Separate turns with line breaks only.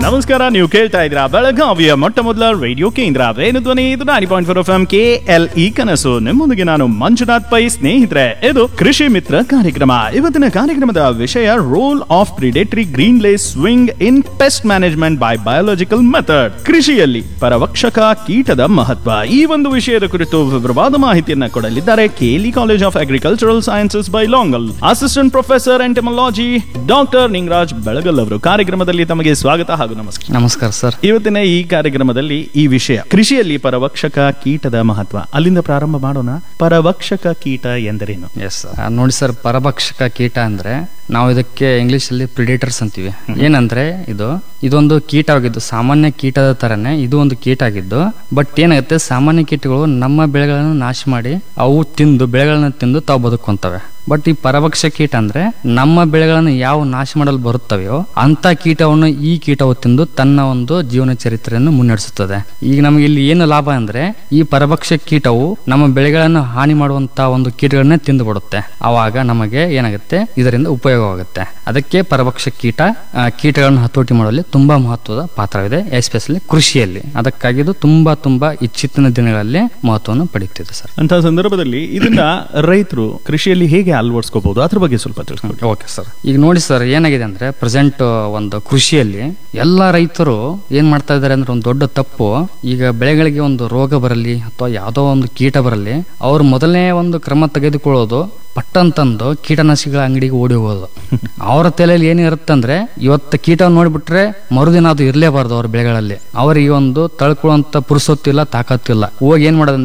ನಮಸ್ಕಾರ ನೀವು ಕೇಳ್ತಾ ಇದ್ದೀರಾ ಬೆಳಗಾವಿಯ ಮೊಟ್ಟ ಮೊದಲ ರೇಡಿಯೋ ಕೇಂದ್ರ ವೇಣುಧ್ವನಿ ಇದು ninety point four F M K L E ಕನಸು ನಿಮ್ಮೊಂದಿಗೆ ನಾನು ಮಂಜುನಾಥ್ ಪೈ ಸ್ನೇಹಿತರೆ ಇದು ಕೃಷಿ ಮಿತ್ರ ಕಾರ್ಯಕ್ರಮ ಇವತ್ತಿನ ಕಾರ್ಯಕ್ರಮದ ವಿಷಯ role of predatory green lacewing in pest management by biological method ಕೃಷಿಯಲ್ಲಿ ಪರವಕ್ಷಕ ಕೀಟದ ಮಹತ್ವ ಈ ಒಂದು ವಿಷಯದ ಕುರಿತು ವಿವರವಾದ ಮಾಹಿತಿಯನ್ನ ಕೊಡಲಿದ್ದಾರೆ KLE college of agricultural sciences Bailhongal assistant professor entomology doctor Ningaraj Belagal ಅವರು ಕಾರ್ಯಕ್ರಮದಲ್ಲಿ ತಮಗೆ ಸ್ವಾಗತ ಹಾಗೂ ನಮಸ್ಕಾರ
ನಮಸ್ಕಾರ ಸರ್
ಇವತ್ತಿನ ಈ ಕಾರ್ಯಕ್ರಮದಲ್ಲಿ ಈ ವಿಷಯ ಕೃಷಿಯಲ್ಲಿ ಪರವಕ್ಷಕ ಕೀಟದ ಮಹತ್ವ ಅಲ್ಲಿಂದ ಪ್ರಾರಂಭ ಮಾಡೋಣ ಪರವಕ್ಷಕ ಕೀಟ ಎಂದರೇನು
ಎಸ್ ನೋಡಿ ಸರ್ ಪರಭಕ್ಷಕ ಕೀಟ ಅಂದ್ರೆ ನಾವು ಇದಕ್ಕೆ ಇಂಗ್ಲಿಷ್ ಅಲ್ಲಿ ಪ್ರಿಡೇಟರ್ಸ್ ಅಂತೀವಿ ಏನಂದ್ರೆ ಇದು ಇದೊಂದು ಕೀಟವಾಗಿದ್ದು ಸಾಮಾನ್ಯ ಕೀಟದ ತರನೇ ಇದು ಒಂದು ಕೀಟ ಆಗಿದ್ದು ಬಟ್ ಏನಾಗುತ್ತೆ ಸಾಮಾನ್ಯ ಕೀಟಗಳು ನಮ್ಮ ಬೆಳೆಗಳನ್ನು ನಾಶ ಮಾಡಿ ಅವು ತಿಂದು ಬೆಳೆಗಳನ್ನ ತಿಂದು ತಾವು ಬದುಕೊಂತವೆ ಬಟ್ ಈ ಪರಭಕ್ಷ ಕೀಟ ಅಂದ್ರೆ ನಮ್ಮ ಬೆಳೆಗಳನ್ನು ಯಾವ ನಾಶ ಮಾಡಲು ಬರುತ್ತವೆಯೋ ಅಂತ ಕೀಟವನ್ನು ಈ ಕೀಟವು ತಿಂದು ತನ್ನ ಒಂದು ಜೀವನ ಚರಿತ್ರೆಯನ್ನು ಮುನ್ನಡೆಸುತ್ತದೆ ಈಗ ನಮಗೆ ಇಲ್ಲಿ ಏನು ಲಾಭ ಅಂದ್ರೆ ಈ ಪರಭಕ್ಷ ಕೀಟವು ನಮ್ಮ ಬೆಳೆಗಳನ್ನು ಹಾನಿ ಮಾಡುವಂತ ಒಂದು ಕೀಟಗಳನ್ನೇ ತಿಂದು ಬಿಡುತ್ತೆ ಆವಾಗ ನಮಗೆ ಏನಾಗುತ್ತೆ ಇದರಿಂದ ಉಪಯೋಗವಾಗುತ್ತೆ ಅದಕ್ಕೆ ಪರಭಕ್ಷ ಕೀಟ ಆ, ಕೀಟಗಳನ್ನು ಹತೋಟಿ ಮಾಡುವಲ್ಲಿ ತುಂಬಾ ಮಹತ್ವದ ಪಾತ್ರವಿದೆ ಎಸ್ಪೆಷಲಿ ಕೃಷಿಯಲ್ಲಿ ಅದಕ್ಕಾಗಿ ಇದು ತುಂಬಾ ತುಂಬಾ ಇಚ್ಚಿತ್ತಿನ ದಿನಗಳಲ್ಲಿ ಮಹತ್ವವನ್ನು ಪಡೆಯುತ್ತಿದೆ ಸರ್
ಅಂತ ಸಂದರ್ಭದಲ್ಲಿ ಇದನ್ನ ರೈತರು ಕೃಷಿಯಲ್ಲಿ ಹೇಗೆ ಅಳವಡಿಸ್ಕೋಬಹುದು ಅದ್ರ ಬಗ್ಗೆ ಸ್ವಲ್ಪ ತಿಳಿಸ್ಕೊಡಿ
ಓಕೆ ಸರ್ ಈಗ ನೋಡಿ ಸರ್ ಏನಾಗಿದೆ ಅಂದ್ರೆ ಪ್ರೆಸೆಂಟ್ ಒಂದು ಕೃಷಿಯಲ್ಲಿ ಎಲ್ಲ ರೈತರು ಏನ್ ಮಾಡ್ತಾ ಇದ್ದಾರೆ ಅಂದ್ರೆ ಒಂದು ದೊಡ್ಡ ತಪ್ಪು ಈಗ ಬೆಳೆಗಳಿಗೆ ಒಂದು ರೋಗ ಬರಲಿ ಅಥವಾ ಯಾವುದೋ ಒಂದು ಕೀಟ ಬರಲಿ ಅವ್ರು ಮೊದಲನೇ ಒಂದು ಕ್ರಮ ತೆಗೆದುಕೊಳ್ಳೋದು ಪಟ್ಟಂತಂದು ಕೀಟನಾಶಕಗಳ ಅಂಗಡಿಗೆ ಓಡಿ ಹೋಗೋದು ಅವರ ತಲೆಯಲ್ಲಿ ಏನಿರುತ್ತೆ ಅಂದ್ರೆ ಇವತ್ತು ಕೀಟ ನೋಡ್ಬಿಟ್ರೆ ಮರುದಿನ ಅದು ಇರಲೇಬಾರ್ದು ಅವ್ರ ಬೆಳೆಗಳಲ್ಲಿ ಅವರಿಗೆ ಒಂದು ತಳ್ಕೊಳ್ಳುವಂತ ಪುರುಸೊತ್ತಿಲ್ಲ ತಾಕತ್ತಿಲ್ಲ ಹೋಗಿ ಏನ್ ಮಾಡೋದಂದ್ರೆ